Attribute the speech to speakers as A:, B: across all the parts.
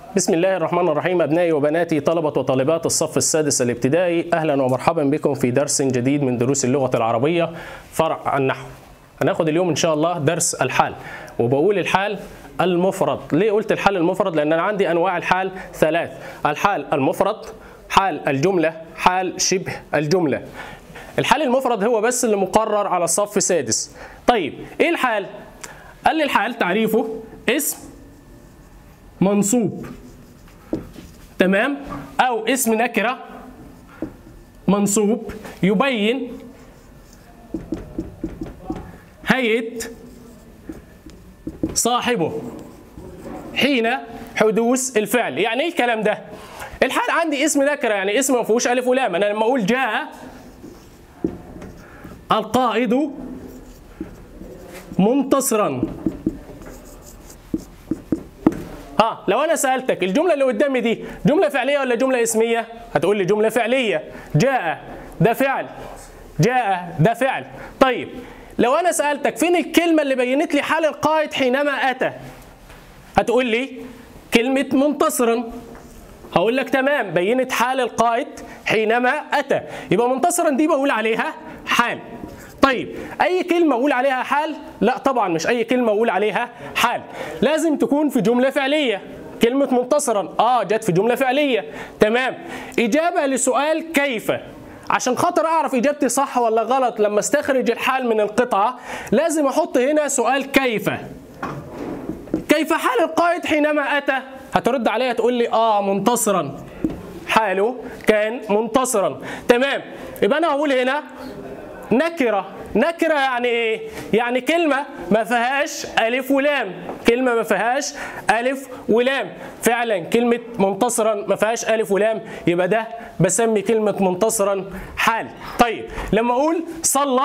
A: بسم الله الرحمن الرحيم أبنائي وبناتي طلبة وطالبات الصف السادس الابتدائي أهلا ومرحبا بكم في درس جديد من دروس اللغة العربية فرع النحو هناخد اليوم إن شاء الله درس الحال وبقول الحال المفرد ليه قلت الحال المفرد لأن أنا عندي أنواع الحال ثلاث الحال المفرد حال الجملة حال شبه الجملة الحال المفرد هو بس اللي مقرر على الصف السادس طيب ايه الحال قال لي الحال تعريفه اسم منصوب تمام او اسم نكره منصوب يبين هيئه صاحبه حين حدوث الفعل يعني ايه الكلام ده الحال عندي اسم نكره يعني اسم ما فيهوش الف ولام انا لما اقول جاء القائد منتصرا اه لو انا سالتك الجمله اللي قدامي دي جمله فعليه ولا جمله اسميه هتقول لي جمله فعليه جاء ده فعل جاء ده فعل طيب لو انا سالتك فين الكلمه اللي بينت لي حال القائد حينما اتى هتقول لي كلمه منتصرا هقول لك تمام بينت حال القائد حينما اتى يبقى منتصرا دي بقول عليها حال طيب اي كلمه اقول عليها حال لا طبعا مش اي كلمه اقول عليها حال لازم تكون في جمله فعليه كلمه منتصرا اه جت في جمله فعليه تمام اجابه لسؤال كيف عشان خاطر اعرف اجابتي صح ولا غلط لما استخرج الحال من القطعه لازم احط هنا سؤال كيف كيف حال القائد حينما اتى هترد عليا تقول لي اه منتصرا حاله كان منتصرا تمام يبقى انا هقول هنا نكره نكره يعني ايه يعني كلمه ما فيهاش الف ولام كلمه ما فيهاش الف ولام فعلا كلمه منتصرا ما فيهاش الف ولام يبقى ده بسمي كلمه منتصرا حال طيب لما اقول صلى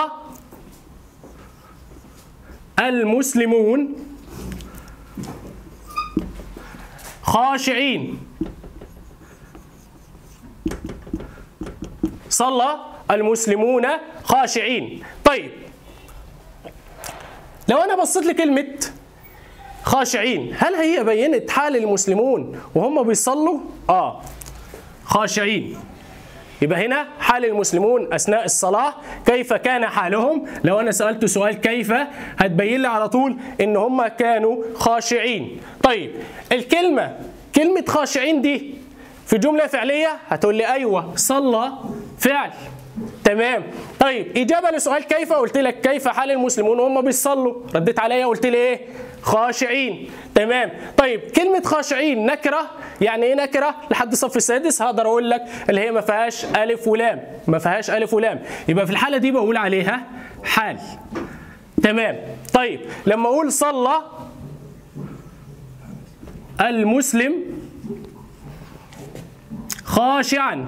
A: المسلمون خاشعين صلى المسلمون خاشعين طيب لو انا بصيت لكلمه خاشعين هل هي بينت حال المسلمون وهم بيصلوا اه خاشعين يبقى هنا حال المسلمون اثناء الصلاه كيف كان حالهم لو انا سالت سؤال كيف هتبين لي على طول ان هم كانوا خاشعين طيب الكلمه كلمه خاشعين دي في جمله فعليه هتقول لي ايوه صلى فعل تمام طيب اجابه لسؤال كيف قلت لك كيف حال المسلمون وهم بيصلوا رديت عليا قلت لي ايه خاشعين تمام طيب كلمه خاشعين نكره يعني ايه نكره لحد الصف السادس هقدر اقول لك اللي هي ما فيهاش الف ولام ما فيهاش الف ولام يبقى في الحاله دي بقول عليها حال تمام طيب لما اقول صلى المسلم خاشعا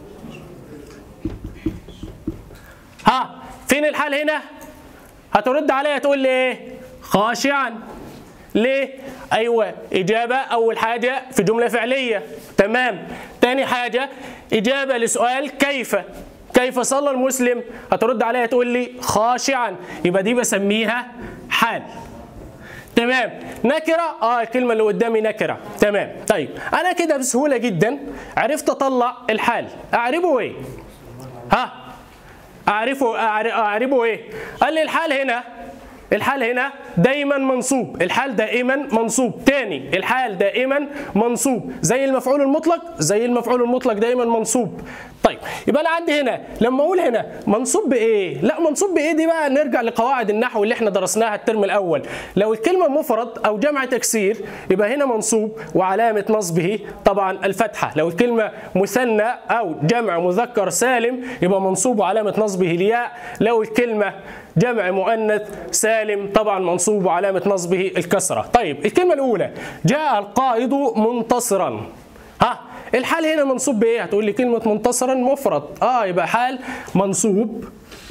A: ها فين الحال هنا هترد عليا تقول لي ايه خاشعا ليه ايوه اجابه اول حاجه في جمله فعليه تمام تاني حاجه اجابه لسؤال كيف كيف صلى المسلم هترد عليا تقول لي خاشعا يبقى دي بسميها حال تمام نكره اه الكلمه اللي قدامي نكره تمام طيب انا كده بسهوله جدا عرفت اطلع الحال اعربه ايه ها اعرفه اعربه ايه قال لي الحال هنا الحال هنا دايما منصوب الحال دائما منصوب تاني الحال دائما منصوب زي المفعول المطلق زي المفعول المطلق دايما منصوب طيب يبقى انا عندي هنا لما اقول هنا منصوب بايه لا منصوب بايه دي بقى نرجع لقواعد النحو اللي احنا درسناها الترم الاول لو الكلمه مفرد او جمع تكسير يبقى هنا منصوب وعلامه نصبه طبعا الفتحه لو الكلمه مثنى او جمع مذكر سالم يبقى منصوب وعلامه نصبه الياء لو الكلمه جمع مؤنث سالم طبعا منصوب وعلامة نصبه الكسرة طيب الكلمة الأولى جاء القائد منتصرا ها الحال هنا منصوب بايه هتقول لي كلمة منتصرا مفرد اه يبقى حال منصوب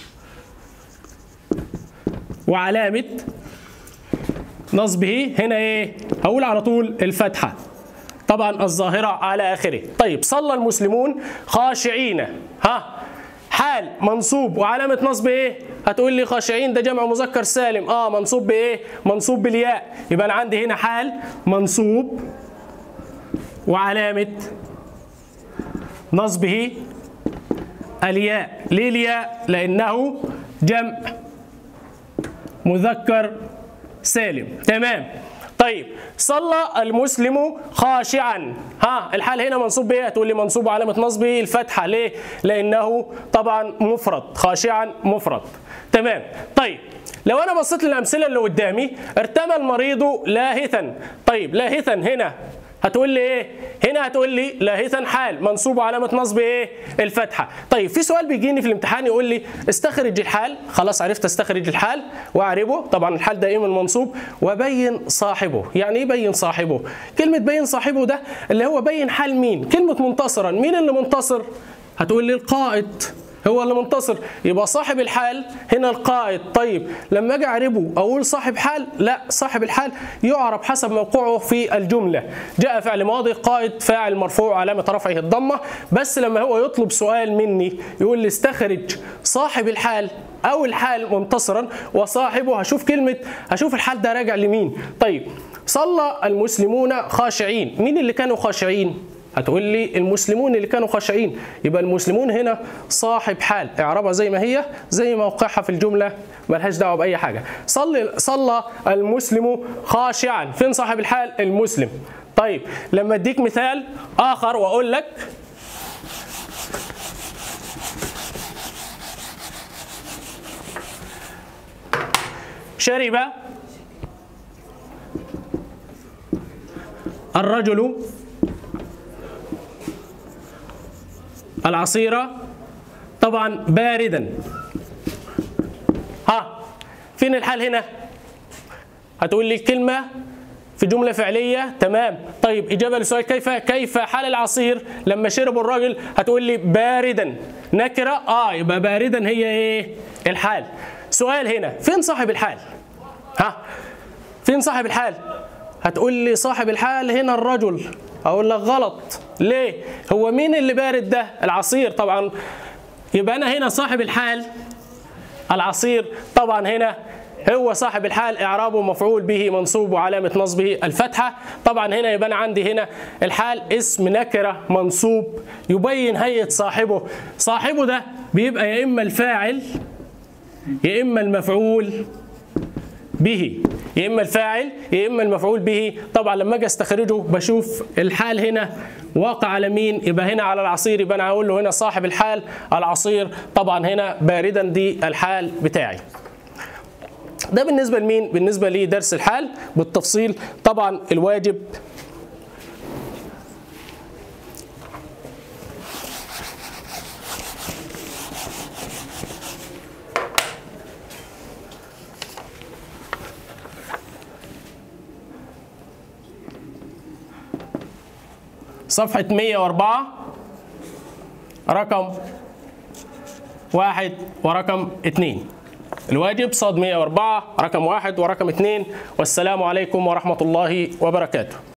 A: وعلامة نصبه هنا ايه هقول على طول الفتحة طبعا الظاهرة على آخره طيب صلى المسلمون خاشعين ها حال منصوب وعلامة نصب ايه؟ هتقول لي خاشعين ده جمع مذكر سالم اه منصوب بايه؟ منصوب بالياء يبقى انا عندي هنا حال منصوب وعلامة نصبه الياء ليه الياء لأنه جمع مذكر سالم تمام طيب صلى المسلم خاشعا ها الحال هنا منصوب بايه تقول لي منصوب علامه نصبه الفتحه ليه لانه طبعا مفرد خاشعا مفرد تمام طيب لو انا بصيت للامثله اللي قدامي ارتمى المريض لاهثا طيب لاهثا هنا هتقول لي ايه هنا هتقول لي لاهثا حال منصوب علامه نصب ايه الفتحه طيب في سؤال بيجيني في الامتحان يقول لي استخرج الحال خلاص عرفت استخرج الحال واعربه طبعا الحال دائما منصوب وبين صاحبه يعني ايه بين صاحبه كلمه بين صاحبه ده اللي هو بين حال مين كلمه منتصرا مين اللي منتصر هتقول لي القائد هو اللي منتصر يبقى صاحب الحال هنا القائد طيب لما اجي اعربه اقول صاحب حال لا صاحب الحال يعرب حسب موقعه في الجمله جاء فعل ماضي قائد فاعل مرفوع علامه رفعه الضمه بس لما هو يطلب سؤال مني يقول لي استخرج صاحب الحال او الحال منتصرا وصاحبه هشوف كلمه هشوف الحال ده راجع لمين طيب صلى المسلمون خاشعين مين اللي كانوا خاشعين هتقول لي المسلمون اللي كانوا خاشعين يبقى المسلمون هنا صاحب حال اعربها زي ما هي زي موقعها في الجمله ملهاش دعوه باي حاجه صلي صلى المسلم خاشعا فين صاحب الحال المسلم طيب لما اديك مثال اخر واقول لك شرب الرجل العصيرة طبعا باردا ها فين الحال هنا هتقول لي الكلمة في جملة فعلية تمام طيب إجابة للسؤال كيف كيف حال العصير لما شرب الراجل هتقول لي باردا نكرة اه يبقى باردا هي ايه الحال سؤال هنا فين صاحب الحال ها فين صاحب الحال هتقول لي صاحب الحال هنا الرجل اقول لك غلط ليه هو مين اللي بارد ده العصير طبعا يبقى انا هنا صاحب الحال العصير طبعا هنا هو صاحب الحال اعرابه مفعول به منصوب وعلامه نصبه الفتحه طبعا هنا يبقى انا عندي هنا الحال اسم نكره منصوب يبين هيئه صاحبه صاحبه ده بيبقى يا اما الفاعل يا اما المفعول به يا اما الفاعل يا اما المفعول به طبعا لما اجي استخرجه بشوف الحال هنا واقع على مين يبقى هنا على العصير يبقى انا هقول له هنا صاحب الحال العصير طبعا هنا باردا دي الحال بتاعي ده بالنسبه لمين بالنسبه لدرس الحال بالتفصيل طبعا الواجب صفحة 104 رقم واحد ورقم اثنين الواجب صاد 104 رقم واحد ورقم اثنين والسلام عليكم ورحمة الله وبركاته